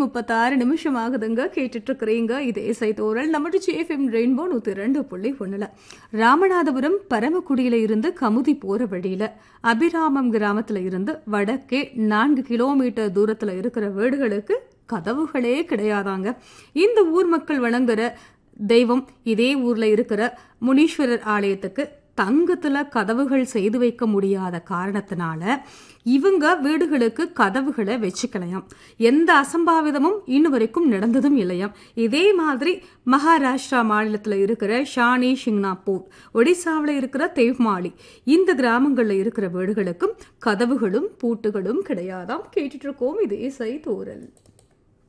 முப்பத்தாறு நிமிஷம் ஆகுதுங்க கேட்டுட்டு இருக்கிறீங்க இது இசை தோரல் நம்ம ஜிஎஃப்எம் ரெயின்போ நூத்தி ரெண்டு புள்ளி ஒண்ணுல ராமநாதபுரம் பரமக்குடியில இருந்து கமுதி போற வழியில அபிராமம் கிராமத்துல இருந்து வடக்கே நான்கு கிலோமீட்டர் தூரத்துல இருக்கிற வீடுகளுக்கு கதவுகளே கிடையாதாங்க இந்த ஊர் மக்கள் வணங்குற தெய்வம் இதே ஊர்ல இருக்கிற முனீஸ்வரர் ஆலயத்துக்கு தங்கத்துல கதவுகள் செய்து வைக்க முடியாத காரணத்தினால இவங்க வீடுகளுக்கு கதவுகளை வச்சுக்கலையாம் எந்த அசம்பாவிதமும் இன்ன வரைக்கும் நடந்ததும் இல்லையாம் இதே மாதிரி மகாராஷ்டிரா மாநிலத்துல இருக்கிற ஷானி ஷிங்னாப்பூர் ஒடிசாவில் இருக்கிற தேவ்மாலி இந்த கிராமங்கள்ல இருக்கிற வீடுகளுக்கும் கதவுகளும் பூட்டுகளும் கிடையாதாம் கேட்டுட்டு இருக்கோம் இது இசை தோரல்